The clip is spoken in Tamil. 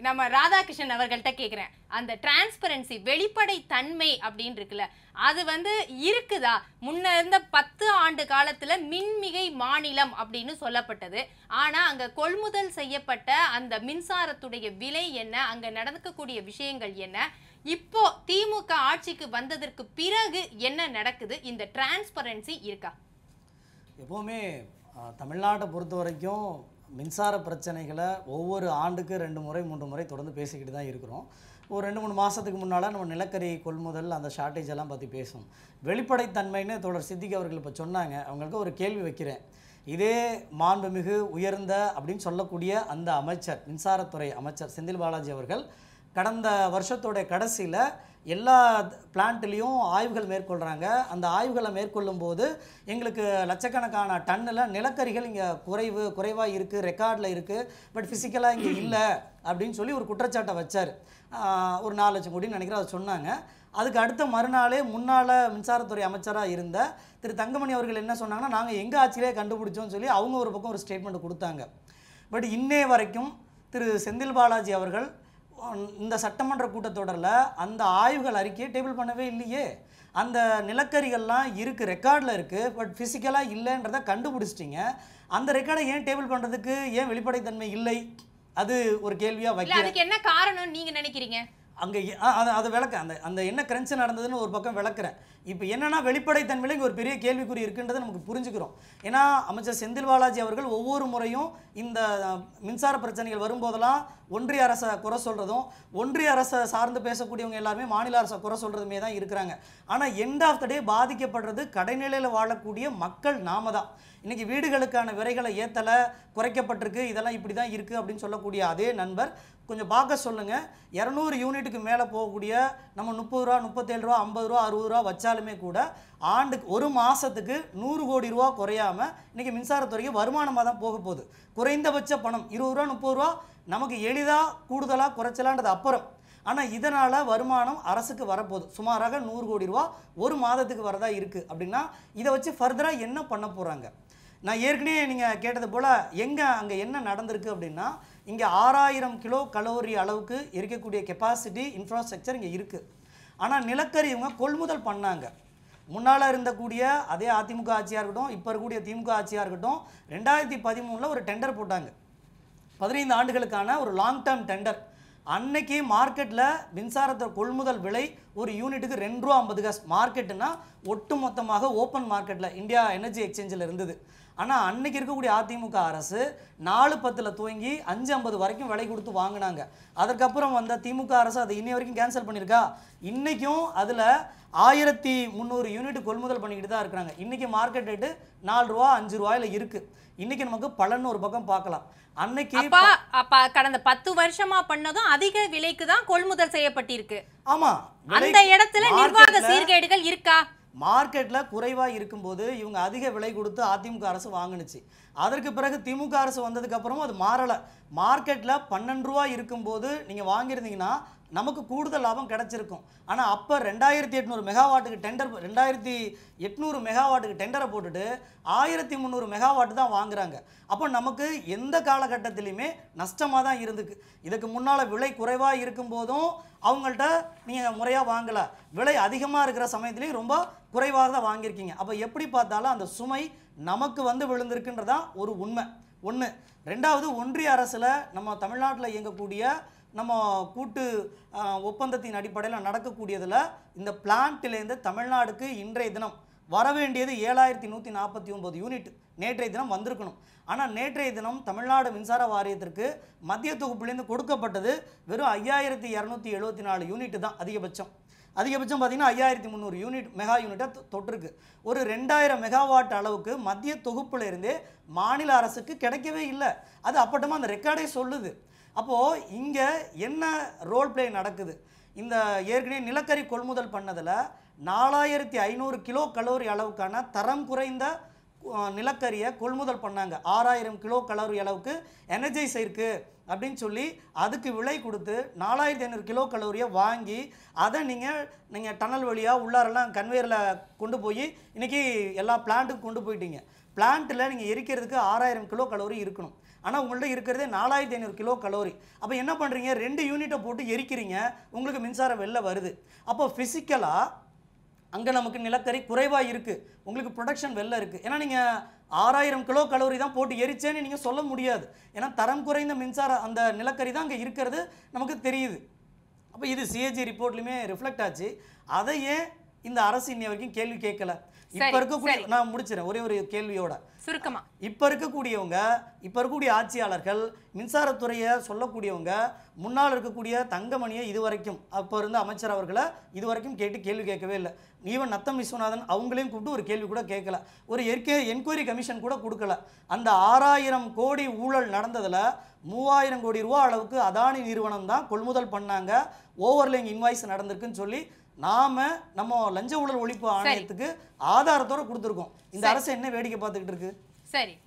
நம்ம ராதாகிருஷ்ணன் அவர்கள்ட்ட கேக்குறேன் அந்த டிரான்ஸ்பரன்சி வெளிப்படை தன்மை அப்படின்னு இருக்குல்ல அது வந்து இருக்குதா முன்ன இருந்த பத்து ஆண்டு காலத்துல மின்மிகை மாநிலம் அப்படின்னு சொல்லப்பட்டது ஆனா அங்க கொள்முதல் செய்யப்பட்ட அந்த மின்சாரத்துடைய விலை என்ன அங்க நடக்கக்கூடிய விஷயங்கள் என்ன இப்போ திமுக ஆட்சிக்கு வந்ததற்கு பிறகு என்ன நடக்குது இந்த டிரான்ஸ்பரன்சி இருக்கா எப்போவுமே அஹ், தமிழ்நாட்டை பொறுத்த வரைக்கும் மின்சார பிரச்சனைகளை ஒவ்வொரு ஆண்டுக்கு ரெண்டு முறை மூன்று முறை தொடர்ந்து பேசிக்கிட்டு தான் இருக்கிறோம் ஒரு ரெண்டு மூணு மாதத்துக்கு முன்னால் நம்ம நிலக்கரி கொள்முதல் அந்த ஷார்ட்டேஜ் எல்லாம் பற்றி பேசும் வெளிப்படைத்தன்மைன்னு தொடர் சித்திக் அவர்கள் இப்போ சொன்னாங்க அவங்களுக்கு ஒரு கேள்வி வைக்கிறேன் இதே மாண்புமிகு உயர்ந்த அப்படின்னு சொல்லக்கூடிய அந்த அமைச்சர் மின்சாரத்துறை அமைச்சர் செந்தில் பாலாஜி அவர்கள் கடந்த வருஷத்தோட கடைசியில் எல்லா பிளான்ட்லேயும் ஆய்வுகள் மேற்கொள்கிறாங்க அந்த ஆய்வுகளை மேற்கொள்ளும் போது எங்களுக்கு லட்சக்கணக்கான டன்னில் நிலக்கரிகள் இங்கே குறைவு குறைவாக இருக்குது ரெக்கார்டில் இருக்குது பட் ஃபிசிக்கலாக இங்கே இல்லை அப்படின்னு சொல்லி ஒரு குற்றச்சாட்டை வச்சார் ஆஹ் ஒரு நாலு லட்சம் கோடின்னு நினைக்கிறேன் அதை சொன்னாங்க அதுக்கு அடுத்த மறுநாளே முன்னாள் மின்சாரத்துறை அமைச்சராக இருந்த திரு தங்கமணி அவர்கள் என்ன சொன்னாங்கன்னா நாங்கள் எங்கள் ஆட்சியிலே கண்டுபிடிச்சோம்னு சொல்லி அவங்க ஒரு பக்கம் ஒரு ஸ்டேட்மெண்ட் கொடுத்தாங்க பட் இன்னே வரைக்கும் திரு செந்தில் பாலாஜி அவர்கள் உம், இந்த சட்டமன்ற கூட்டத்தொடரில் அந்த ஆய்வுகள் அறிக்கையை டேபிள் பண்ணவே இல்லையே அந்த நிலக்கரிகள்லாம் இருக்குது ரெக்கார்டில் இருக்குது பட் ஃபிசிக்கலாக இல்லைன்றதை கண்டுபிடிச்சிட்டிங்க அந்த ரெக்கார்டை ஏன் டேபிள் பண்ணுறதுக்கு ஏன் வெளிப்படைத்தன்மை இல்லை அது ஒரு கேள்வியாக இல்ல வைக்கிறேன் அதுக்கு என்ன காரணம் நீங்க நினைக்கிறீங்க அங்கே அதை அதை விளக்க அந்த அந்த என்ன கிரன்ச்சு நடந்ததுன்னு ஒரு பக்கம் விளக்குறேன் இப்போ என்னன்னா வெளிப்படைத்தன்மையில இங்கே ஒரு பெரிய கேள்விக்குறி இருக்குன்றதை நமக்கு புரிஞ்சுக்கிறோம் ஏன்னா அமைச்சர் செந்தில் பாலாஜி அவர்கள் ஒவ்வொரு முறையும் இந்த அஹ், மின்சார பிரச்சனைகள் வரும்போதெல்லாம் ஒன்றிய அரசை குறை சொல்கிறதும் ஒன்றிய அரசை சார்ந்து பேசக்கூடியவங்க எல்லாருமே மாநில அரசை குறை சொல்கிறதுமே தான் இருக்கிறாங்க ஆனால் எண்ட் ஆஃப் த டே பாதிக்கப்படுறது கடைநிலையில் வாழக்கூடிய மக்கள் நாம தான் இன்றைக்கி வீடுகளுக்கான விலைகளை ஏற்றலை குறைக்கப்பட்டிருக்கு இதெல்லாம் இப்படி தான் இருக்குது அப்படின்னு சொல்லக்கூடிய அதே நண்பர் கொஞ்சம் பார்க்க சொல்லுங்கள் இரநூறு யூனிட்டுக்கு மேலே போகக்கூடிய நம்ம முப்பது ரூபா முப்பத்தேழு ரூபா ஐம்பது ரூபா அறுபது ரூபா வச்சாலுமே கூட ஆண்டுக்கு ஒரு மாதத்துக்கு நூறு கோடி ரூபா குறையாம இன்றைக்கி மின்சாரத்துறைக்கு வருமானமாக தான் போக போகுது குறைந்தபட்ச பணம் இருபது ரூபா முப்பது ரூபா நமக்கு எளிதாக கூடுதலாக குறைச்சலான்றது அப்புறம் ஆனால் இதனால் வருமானம் அரசுக்கு வரப்போகுது சுமாராக நூறு கோடி ரூபா ஒரு மாதத்துக்கு வரதா இருக்குது அப்படின்னா இதை வச்சு ஃபர்தராக என்ன பண்ண போகிறாங்க நான் ஏற்கனவே நீங்கள் கேட்டது போல் எங்கே அங்கே என்ன நடந்திருக்கு அப்படின்னா இங்கே ஆறாயிரம் கிலோ கலோரி அளவுக்கு இருக்கக்கூடிய கெப்பாசிட்டி இன்ஃப்ராஸ்ட்ரக்சர் இங்கே இருக்குது ஆனால் நிலக்கரி இவங்க கொள்முதல் பண்ணாங்க முன்னால் இருந்தக்கூடிய அதே அதிமுக ஆட்சியாக இருக்கட்டும் இப்போ இருக்கக்கூடிய திமுக ஆட்சியாக இருக்கட்டும் ரெண்டாயிரத்தி பதிமூணில் ஒரு டெண்டர் போட்டாங்க பதினைந்து ஆண்டுகளுக்கான ஒரு லாங் டேர்ம் டெண்டர் அன்னைக்கு மார்க்கெட்டில் மின்சாரத்தை கொள்முதல் விலை ஒரு யூனிட்டுக்கு ரெண்டு ரூபா ஐம்பது காசு மார்க்கெட்டுனா ஒட்டு மொத்தமாக ஓப்பன் மார்க்கெட்டில் இந்தியா எனர்ஜி எக்ஸ்சேஞ்சில் இருந்தது ஆனால் அன்னைக்கு இருக்கக்கூடிய அதிமுக அரசு நாலு பத்தில் துவங்கி அஞ்சு ஐம்பது வரைக்கும் விலை கொடுத்து வாங்கினாங்க அதற்கப்புறம் வந்த திமுக அரசு அதை இன்னை வரைக்கும் கேன்சல் பண்ணியிருக்கா இன்றைக்கும் அதில் ஆயிரத்தி முந்நூறு யூனிட் கொள்முதல் பண்ணிக்கிட்டு தான் இருக்கிறாங்க இன்றைக்கி மார்க்கெட் ரேட்டு நாலு ரூபா அஞ்சு ரூபாயில் இருக்குது இன்றைக்கி நமக்கு பலன் ஒரு பக்கம் பார்க்கலாம் அன்னைக்கு அப்பா அப்ப கடந்த பத்து வருஷமா பண்ணதும் அதிக விலைக்கு தான் கொள்முதல் செய்யப்பட்டிருக்கு ஆமா அந்த இடத்துல நிர்வாக சீர்கேடுகள் இருக்கா மார்க்கெட்டில் குறைவாக இருக்கும்போது இவங்க அதிக விலை கொடுத்து அதிமுக அரசு வாங்குனுச்சு அதற்கு பிறகு திமுக அரசு வந்ததுக்கு அப்புறமும் அது மாறலை மார்க்கெட்டில் பன்னெண்டு ரூபா இருக்கும்போது நீங்கள் வாங்கியிருந்தீங்கன்னா நமக்கு கூடுதல் லாபம் கிடைச்சிருக்கும் ஆனால் அப்போ ரெண்டாயிரத்தி எட்நூறு மெகாவாட்டுக்கு டெண்டர் ரெண்டாயிரத்தி எட்நூறு மெகாவாட்டுக்கு டெண்டரை போட்டுட்டு ஆயிரத்தி முந்நூறு மெகாவாட் தான் வாங்குறாங்க அப்போ நமக்கு எந்த காலகட்டத்திலையுமே நஷ்டமாக தான் இருந்துக்கு இதுக்கு முன்னால் விலை குறைவாக இருக்கும்போதும் அவங்கள்ட்ட நீங்கள் முறையாக வாங்கலை விலை அதிகமாக இருக்கிற சமயத்துலேயும் ரொம்ப குறைவாக தான் வாங்கியிருக்கீங்க அப்போ எப்படி பார்த்தாலும் அந்த சுமை நமக்கு வந்து விழுந்திருக்குன்றதான் ஒரு உண்மை ஒன்று ரெண்டாவது ஒன்றிய அரசில் நம்ம தமிழ்நாட்டில் இயங்கக்கூடிய நம்ம கூட்டு ஆஹ், ஒப்பந்தத்தின் அடிப்படையில் நடக்கக்கூடியதில் இந்த பிளான்ட்டிலேருந்து தமிழ்நாடுக்கு இன்றைய தினம் வர வேண்டியது ஏழாயிரத்தி நூற்றி நாற்பத்தி ஒன்பது யூனிட் நேற்றைய தினம் வந்திருக்கணும் ஆனால் நேற்றைய தினம் தமிழ்நாடு மின்சார வாரியத்திற்கு மத்திய தொகுப்புலேருந்து கொடுக்கப்பட்டது வெறும் ஐயாயிரத்தி இரநூத்தி எழுபத்தி நாலு யூனிட் தான் அதிகபட்சம் அதிகபட்சம் பார்த்தீங்கன்னா ஐயாயிரத்தி முந்நூறு யூனிட் மெகா யூனிட்டை தொ- தொட்டிருக்கு ஒரு ரெண்டாயிரம் மெகாவாட் அளவுக்கு மத்திய தொகுப்புல இருந்தே மாநில அரசுக்கு கிடைக்கவே இல்லை அது அப்பட்டமாக அந்த ரெக்கார்டே சொல்லுது அப்போது இங்கே என்ன ரோல் ப்ளே நடக்குது இந்த ஏற்கனவே நிலக்கரி கொள்முதல் பண்ணதில் நாலாயிரத்தி ஐநூறு கிலோ கலோரி அளவுக்கான தரம் குறைந்த அஹ், நிலக்கரியை கொள்முதல் பண்ணாங்க ஆறாயிரம் கிலோ கலோரி அளவுக்கு எனர்ஜைஸ் இருக்கு அப்படின்னு சொல்லி அதுக்கு விலை கொடுத்து நாலாயிரத்தி ஐநூறு கிலோ கலோரியை வாங்கி அதை நீங்கள் நீங்கள் டனல் வழியாக உள்ளாரெல்லாம் கன்வேயரில் கொண்டு போய் இன்றைக்கி எல்லா பிளான்ட்டுக்கும் கொண்டு போயிட்டீங்க பிளான்ட்டில் நீங்கள் எரிக்கிறதுக்கு ஆறாயிரம் கிலோ கலோரி இருக்கணும் ஆனால் உங்கள்ட்ட இருக்கிறதே நாலாயிரத்தி ஐநூறு கிலோ கலோரி அப்போ என்ன பண்ணுறீங்க ரெண்டு யூனிட்டை போட்டு எரிக்கிறீங்க உங்களுக்கு மின்சாரம் வெளில வருது அப்போ ஃபிசிக்கலாக அங்கே நமக்கு நிலக்கரி குறைவாக இருக்குது உங்களுக்கு ப்ரொடக்ஷன் வெளில இருக்குது ஏன்னா நீங்கள் ஆறாயிரம் கிலோ கலோரி தான் போட்டு எரிச்சேன்னு நீங்கள் சொல்ல முடியாது ஏன்னா தரம் குறைந்த மின்சார அந்த நிலக்கரி தான் அங்கே இருக்கிறது நமக்கு தெரியுது அப்போ இது சிஏஜி ரிப்போர்ட்லையுமே ரிஃப்ளெக்ட் ஆச்சு அதை ஏன் இந்த அரசு இன்னை வரைக்கும் கேள்வி கேட்கல இப்போ சரி, இருக்கக்கூடிய சரி. நான் முடிச்சிடறேன் ஒரே ஒரு கேள்வியோட சுருக்கமா இப்போ இருக்கக்கூடியவங்க இப்போ இருக்கக்கூடிய ஆட்சியாளர்கள் மின்சாரத்துறையை சொல்லக்கூடியவங்க முன்னால் இருக்கக்கூடிய தங்கமணியை இதுவரைக்கும் அப்போ இருந்த அமைச்சர் அவர்களை இதுவரைக்கும் கேட்டு கேள்வி கேட்கவே இல்லை ஈவன் நத்தம் விஸ்வநாதன் அவங்களையும் கூப்பிட்டு ஒரு கேள்வி கூட கேட்கல ஒரு எற்கே என்கொயரி கமிஷன் கூட கொடுக்கல அந்த ஆறாயிரம் கோடி ஊழல் நடந்ததில் மூவாயிரம் கோடி ரூபா அளவுக்கு அதானி நிறுவனம் தான் கொள்முதல் பண்ணாங்க ஓவர்லேங் இன்வாய்ஸ் நடந்திருக்குன்னு சொல்லி நாம நம்ம லஞ்ச ஊழல் ஒழிப்பு ஆணையத்துக்கு ஆதாரத்தோட கொடுத்துருக்கோம் இந்த அரசு என்ன வேடிக்கை பார்த்துக்கிட்டு இருக்கு சரி